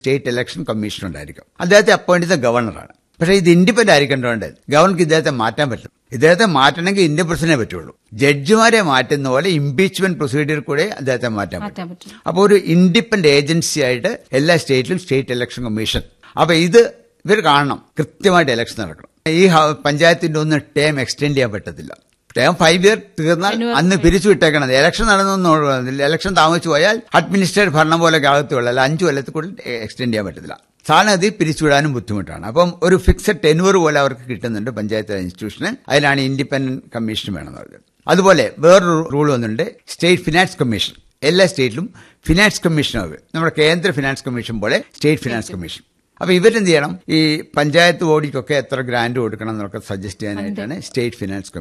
state election commission ഉണ്ടായിരിക്കും അദ്ദേഹത്തെ appoint ചെയ്ത ഗവർണറാണ് പക്ഷേ ഇത് ഇൻഡിപെൻഡന്റ് ആയിരിക്കേണ്ടതുണ്ട് ഗവർണർക്ക് ഇദ്ദേഹത്തെ മാറ്റാൻ പറ്റും ഇദ്ദേഹത്തെ മാറ്റണമെങ്കിൽ ഇന്ത്യൻ പ്രസിഡന്റിനെ പറ്റുള്ളൂ ജഡ്ജിമാരെ മാറ്റുന്ന പോലെ ഇംപീച്ച്മെന്റ് പ്രൊസീജിയർ കൂടെ അദ്ദേഹത്തെ മാറ്റാൻ മാറ്റാൻ പറ്റും പറ്റും അപ്പോൾ ഒരു ഇൻഡിപെൻഡന്റ് ഏജൻസി ആയിട്ട് എല്ലാ സ്റ്റേറ്റിലും സ്റ്റേറ്റ് ഇലക്ഷൻ കമ്മീഷൻ അപ്പൊ ഇത് ഇവർ കാണണം കൃത്യമായിട്ട് ഇലക്ഷൻ നടക്കണം ഈ ഹ- പഞ്ചായത്തിന്റെ ഒന്നും ടേം എക്സ്റ്റെൻഡ് ചെയ്യാൻ പറ്റത്തില്ല ടേം ഫൈവ് ഇയർ തീർന്നാൽ Annual അന്ന് പിരിച്ചു വിട്ടേക്കണം ഇലക്ഷൻ നടന്നൊന്നും ഇലക്ഷൻ താമസിച്ചു പോയാൽ അഡ്മിനിസ്ട്രേറ്റീവ് ഭരണം പോലെ അകത്തുള്ള അല്ല അഞ്ചു കൊല്ലത്തിൽ കൂടുതൽ എക്സ്റ്റെൻഡ് ചെയ്യാൻ പറ്റത്തില്ല സാധാരണ അത് പിരിച്ചുവിടാനും ബുദ്ധിമുട്ടാണ് അപ്പം ഒരു ഫിക്സഡ് ടെനുവർ പോലെ അവർക്ക് കിട്ടുന്നുണ്ട് പഞ്ചായത്ത് ഇൻസ്റ്റിറ്റ്യൂഷന് അതിലാണ് ഇൻഡിപെൻഡന്റ് കമ്മീഷൻ വേണമെന്ന് പറഞ്ഞത് അതുപോലെ വേറൊരു റൂൾ വന്നിട്ടുണ്ട് സ്റ്റേറ്റ് ഫിനാൻസ് കമ്മീഷൻ എല്ലാ സ്റ്റേറ്റിലും ഫിനാൻസ് കമ്മീഷൻ നമ്മുടെ കേന്ദ്ര ഫിനാൻസ് കമ്മീഷൻ പോലെ സ്റ്റേറ്റ് ഫിനാൻസ് കമ്മീഷൻ അപ്പൊ ഇവരെന്ത് ചെയ്യണം ഈ പഞ്ചായത്ത് ബോഡിക്കൊക്കെ എത്ര ഗ്രാന്റ് കൊടുക്കണം എന്നൊക്കെ സജസ്റ്റ് ചെയ്യാനായിട്ടാണ് സ്റ്റേറ്റ് ഫിനാൻസ് കമ്മീഷൻ